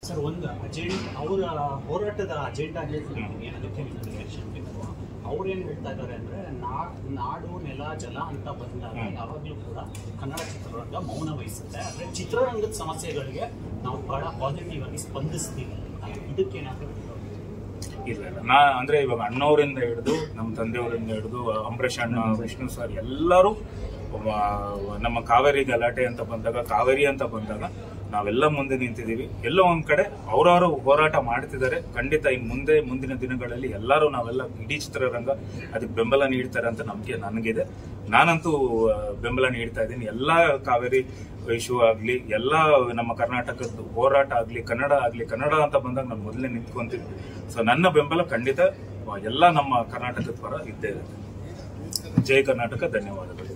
Sir ಒಂದು agenda ಅವರ ಹೋರಾಟದ ಅಜೆಂಡಾ ಹೇಳ್ತೀನಿ ಅದಕ್ಕೆ ನಿಮ್ಗೆ ರಿಯಾಕ್ಷನ್ ಬೇಕು ಅವ್ರೇನು ಹೇಳ್ತಾ ಇದ್ದಾರೆ ಅಂದ್ರೆ ನಾ- ನಾಡು ನೆಲ ಜಲ ಅಂತ ಬಂದಾಗ ಹ್ಮ್. ಯಾವಾಗಲೂ ಕೂಡ ಕನ್ನಡ ಚಿತ್ರರಂಗ ಮೌನ ವಹಿಸುತ್ತೆ ಅಂದ್ರೆ ಚಿತ್ರರಂಗದ ಸಮಸ್ಯೆಗಳಿಗೆ ನಾವು ಬಹಳ ಪಾಸಿಟಿವ್ ಆಗಿ ಸ್ಪಂದಿಸ್ತೀವಿ ಇದಕ್ಕೇನಾದ್ರು ಇಲ್ಲ ಇಲ್ಲ ನಾ ಅಂದ್ರೆ ಇವಾಗ ಅಣ್ಣವರಿಂದ ಹಿಡಿದು ನಮ್ಮ ತಂದೆಯವರಿಂದ ಹಿಡಿದು ಅಂಬರೀಷ್ ಅಣ್ಣ ವಿಷ್ಣು ಸರ್ ಎಲ್ಲರೂ ಒಬ್ಬ ನಮ್ಮ ಕಾವೇರಿ ಗಲಾಟೆ ಅಂತ ಬಂದಾಗ ಕಾವೇರಿ ಅಂತ ಬಂದಾಗ ನಾವೆಲ್ಲ ಮುಂದೆ ನಿಂತಿದ್ದೀವಿ ಎಲ್ಲೋ ಒಂದ್ ಕಡೆ ಅವರವರು ಹೋರಾಟ ಮಾಡ್ತಿದ್ದಾರೆ ಖಂಡಿತ ಇನ್ ಮುಂದೆ ಮುಂದಿನ ದಿನಗಳಲ್ಲಿ ಎಲ್ಲರೂ ನಾವೆಲ್ಲ ಇಡೀ ಚಿತ್ರರಂಗ ಅದಕ್ಕೆ ಬೆಂಬಲ ನೀಡ್ತಾರೆ ಅಂತ ನಂಬಿಕೆ ನನಗಿದೆ ನಾನಂತೂ ಆ, ಬೆಂಬಲ ನೀಡ್ತಾ ಇದ್ದೀನಿ ಎಲ್ಲಾ ಕಾವೇರಿ ಇಶ್ಯೂ ಆಗ್ಲಿ ಎಲ್ಲಾ ನಮ್ಮ ಕರ್ನಾಟಕದ ಹೋರಾಟ ಆಗ್ಲಿ ಕನ್ನಡ ಆಗ್ಲಿ ಕನ್ನಡ ಅಂತ ಬಂದಾಗ ನಾನು ಮೊದಲೇ ನಿಂತ್ಕೊಂತೀನಿ ಸೊ ನನ್ನ ಬೆಂಬಲ ಖಂಡಿತ ಎಲ್ಲ ನಮ್ಮ ಕರ್ನಾಟಕದ ಪರ ಇದ್ದೇ ಇರುತ್ತೆ ಜೈ ಕರ್ನಾಟಕ ಧನ್ಯವಾದಗಳು